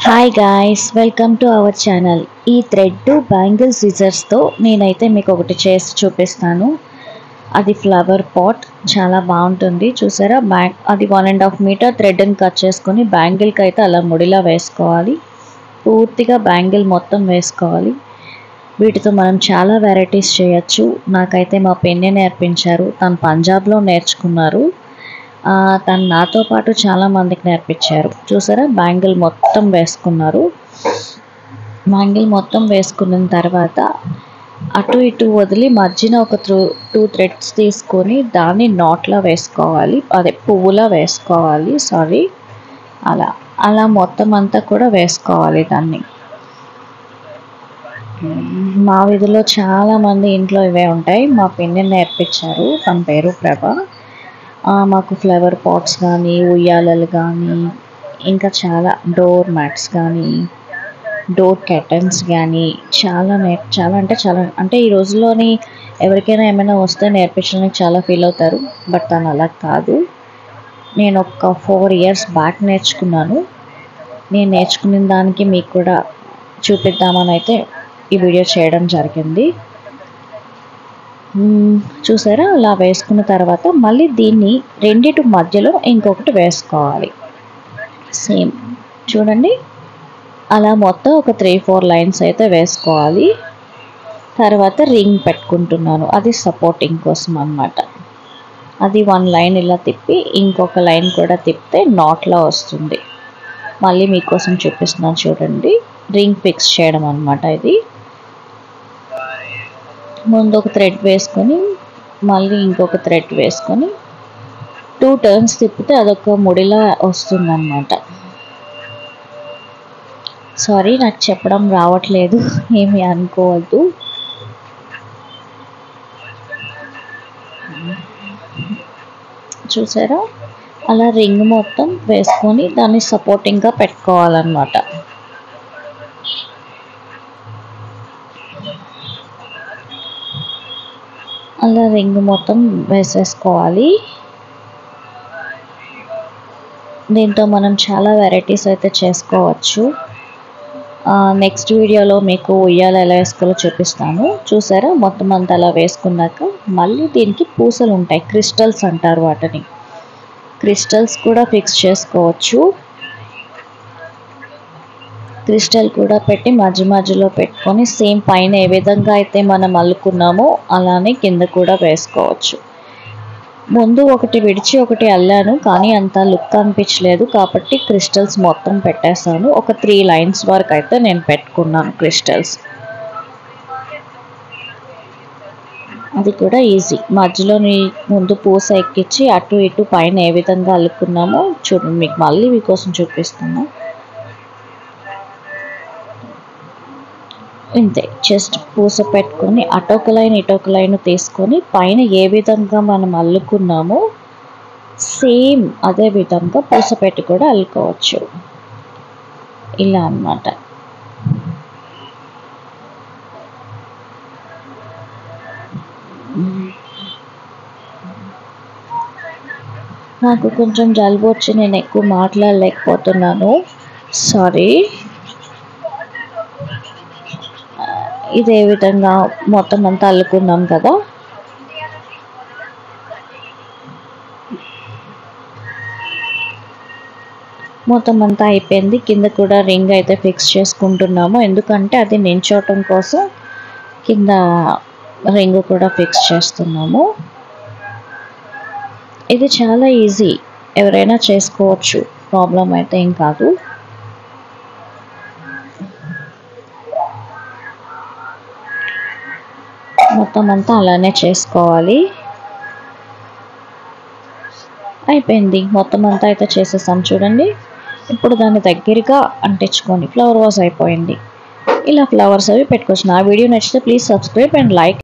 hi guys welcome to our channel ఈ thread bangle సిజర్స్తో నేనైతే మీకు ఒకటి చేసి చూపిస్తాను అది ఫ్లవర్ పాట్ చాలా బాగుంటుంది చూసారా బ్యాంగ్ అది వన్ అండ్ హాఫ్ మీటర్ థ్రెడ్ని కట్ చేసుకొని బ్యాంగిల్కి అయితే అలా ముడిలా వేసుకోవాలి పూర్తిగా బ్యాంగిల్ మొత్తం వేసుకోవాలి వీటితో మనం చాలా వెరైటీస్ చేయొచ్చు నాకైతే మా పెన్నే నేర్పించారు తను పంజాబ్లో నేర్చుకున్నారు ఆ, తను నాతో పాటు చాలా మందికి నేర్పించారు చూసారా బ్యాంగిల్ మొత్తం వేసుకున్నారు బ్యాంగిల్ మొత్తం వేసుకున్న తర్వాత అటు ఇటు వదిలి మధ్యన ఒక త్రూ టూ థ్రెడ్స్ తీసుకొని దాన్ని నాట్లా వేసుకోవాలి అదే పువ్వులా వేసుకోవాలి సారీ అలా అలా మొత్తం అంతా కూడా వేసుకోవాలి దాన్ని మా వీధిలో చాలా మంది ఇంట్లో ఇవే ఉంటాయి మా పిన్ని నేర్పించారు తన పేరు ప్రభ ఆ, మాకు ఫ్లవర్ పాట్స్ కానీ ఉయ్యాలలు కానీ ఇంకా చాలా డోర్ మ్యాట్స్ కానీ డోర్ కర్టన్స్ కానీ చాలా నే చాలా అంటే చాలా అంటే ఈ రోజుల్లోని ఎవరికైనా ఏమైనా వస్తే నేర్పించడానికి చాలా ఫీల్ అవుతారు బట్ తను అలా కాదు నేను ఒక ఫోర్ ఇయర్స్ బ్యాక్ నేర్చుకున్నాను నేను నేర్చుకున్న దానికి మీకు కూడా చూపిద్దామని అయితే ఈ వీడియో చేయడం జరిగింది మ్మ్, చూసారా అలా వేసుకున్న తర్వాత మళ్ళీ దీన్ని రెండిటి మధ్యలో ఇంకొకటి వేసుకోవాలి సేమ్ చూడండి అలా మొత్తం ఒక త్రీ ఫోర్ లైన్స్ అయితే వేసుకోవాలి తర్వాత రింగ్ పెట్టుకుంటున్నాను అది సపోర్టింగ్ కోసం అన్నమాట అది వన్ లైన్ ఇలా తిప్పి ఇంకొక లైన్ కూడా తిప్పితే నాట్లా వస్తుంది మళ్ళీ మీకోసం చూపిస్తున్నాను చూడండి రింగ్ ఫిక్స్ చేయడం అన్నమాట ఇది ముందు ఒక థ్రెడ్ వేసుకొని మళ్ళీ ఇంకొక థ్రెడ్ వేసుకొని టూ టర్న్స్ తిప్పితే అదొక ముడిలా వస్తుందన్నమాట సారీ నాకు చెప్పడం రావట్లేదు ఏమి అనుకోవద్దు చూసారా అలా రింగ్ మొత్తం వేసుకొని దాన్ని సపోర్టింగ్గా పెట్టుకోవాలన్నమాట అలా రింగ్ మొత్తం వేసేసుకోవాలి దీంతో మనం చాలా వెరైటీస్ అయితే చేసుకోవచ్చు నెక్స్ట్ వీడియోలో మీకు ఉయ్యాల ఎలా వేసుకోవాలో చూపిస్తాను చూసారా మొత్తం అంతా అలా వేసుకున్నాక మళ్ళీ దీనికి పూసలు ఉంటాయి క్రిస్టల్స్ అంటారు వాటిని క్రిస్టల్స్ కూడా ఫిక్స్ చేసుకోవచ్చు క్రిస్టల్ కూడా పెట్టి మధ్య మధ్యలో పెట్టుకొని సేమ్ పైన ఏ విధంగా అయితే మనం అల్లుకున్నామో అలానే కింద కూడా వేసుకోవచ్చు ముందు ఒకటి విడిచి ఒకటి అల్లాను కానీ అంత లుక్ అనిపించలేదు కాబట్టి క్రిస్టల్స్ మొత్తం పెట్టేశాను ఒక త్రీ లైన్స్ వరకు అయితే నేను పెట్టుకున్నాను క్రిస్టల్స్ అది కూడా ఈజీ మధ్యలోని ముందు పూస ఎక్కించి అటు ఇటు పైన ఏ విధంగా అల్లుకున్నామో చూడండి మీకు మళ్ళీ మీకోసం చూపిస్తాను ఇంతే జస్ట్ పూస పెట్టుకొని అటొక లైన్ ఇటొక లైన్ తీసుకొని పైన ఏ విధంగా మనం అల్లుకున్నామో సేమ్ అదే విధంగా పూస పెట్టి కూడా అల్లుకోవచ్చు ఇలా అన్నమాట నాకు కొంచెం జలుబు వచ్చి నేను ఎక్కువ మాట్లాడలేకపోతున్నాను సారీ ఇదే విధంగా మొత్తం అంతా అల్లుకున్నాం కదా మొత్తం అంతా అయిపోయింది కింద కూడా రింగ్ అయితే ఫిక్స్ చేసుకుంటున్నాము ఎందుకంటే అది నించోవటం కోసం కింద రింగ్ కూడా ఫిక్స్ చేస్తున్నాము ఇది చాలా ఈజీ ఎవరైనా చేసుకోవచ్చు ప్రాబ్లం అయితే ఏం కాదు మొత్తం అంతా అలానే చేసుకోవాలి అయిపోయింది మొత్తం అంతా అయితే చేసేసాం చూడండి ఇప్పుడు దాన్ని దగ్గరగా అంటించుకొని ఫ్లవర్ వాజ్ అయిపోయింది ఇలా ఫ్లవర్స్ అవి పెట్టుకోవచ్చు నా వీడియో నచ్చితే ప్లీజ్ సబ్స్క్రైబ్ అండ్ లైక్